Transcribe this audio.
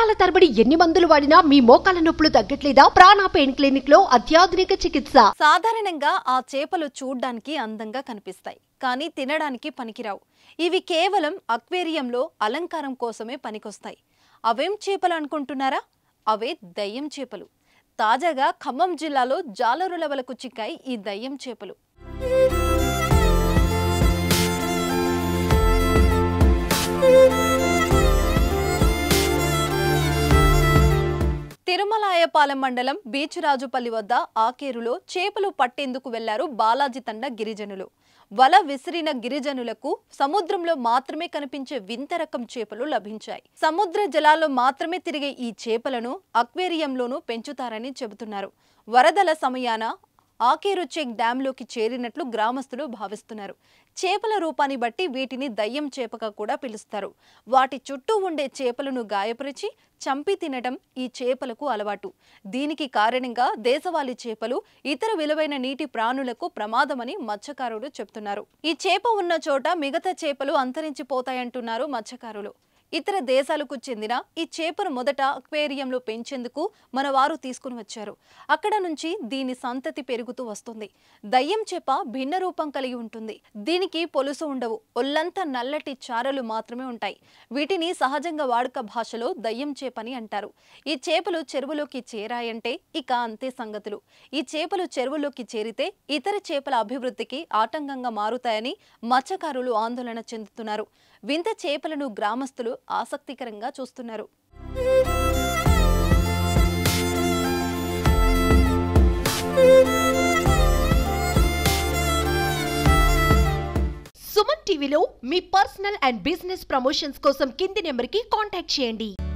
సంవత్సరాల తరబడి ఎన్ని మందులు వాడినా మీ మోకాల నొప్పులు తగ్గట్లేదా ప్రాణ పెయిన్ క్లినిక్ లో అత్యాధునిక చికిత్స సాధారణంగా ఆ చేపలు చూడ్డానికి అందంగా కనిపిస్తాయి కానీ తినడానికి పనికిరావు ఇవి కేవలం అక్వేరియంలో అలంకారం కోసమే పనికొస్తాయి అవేం చేపలు అనుకుంటున్నారా అవే దయ్యం చేపలు తాజాగా ఖమ్మం జిల్లాలో జాలరుల వలకు చిక్కాయి ఈ దయ్యం చేపలు తిరుమలాయపాలెం మండలం బీచురాజుపల్లి వద్ద ఆకేరులో చేపలు పట్టేందుకు వెళ్లారు బాలాజీ తండ గిరిజనులు వల విసిరిన గిరిజనులకు సముద్రంలో మాత్రమే కనిపించే వింత రకం చేపలు లభించాయి సముద్ర జలాల్లో మాత్రమే తిరిగే ఈ చేపలను అక్వేరియంలోనూ పెంచుతారని చెబుతున్నారు వరదల సమయాన ఆకేరు చెక్ డ్యాంలోకి చేరినట్లు గ్రామస్తులు భావిస్తున్నారు చేపల రూపాన్ని బట్టి వీటిని దయ్యం చేపగా కూడా పిలుస్తారు వాటి చుట్టూ ఉండే చేపలను గాయపరిచి చంపి తినడం ఈ చేపలకు అలవాటు దీనికి కారణంగా దేశవాళీ చేపలు ఇతర విలువైన నీటి ప్రాణులకు ప్రమాదమని మత్స్యకారులు చెప్తున్నారు ఈ చేప ఉన్న చోట మిగతా చేపలు అంతరించిపోతాయంటున్నారు మత్స్యకారులు ఇతర దేశాలకు చెందిన ఈ చేపను మొదట అక్వేరియంలో పెంచేందుకు మన వారు తీసుకుని వచ్చారు అక్కడ నుంచి దీని సంతతి పెరుగుతూ వస్తుంది దయ్యం చేప భిన్న రూపం కలిగి ఉంటుంది దీనికి పొలుసు ఉండవు ఒళ్ళంతా నల్లటి చారలు మాత్రమే ఉంటాయి వీటిని సహజంగా వాడుక భాషలో దయ్యం చేపని అంటారు ఈ చేపలు చెరువులోకి చేరాయంటే ఇక అంతే సంగతులు ఈ చేపలు చెరువులోకి చేరితే ఇతర చేపల అభివృద్ధికి ఆటంకంగా మారుతాయని మత్స్యకారులు ఆందోళన చెందుతున్నారు వింత చేపలను గ్రామస్తులు ఆసక్తికరంగా చూస్తున్నారు సుమన్ టీవీలో మీ పర్సనల్ అండ్ బిజినెస్ ప్రమోషన్స్ కోసం కింది నెంబర్ కి కాంటాక్ట్ చేయండి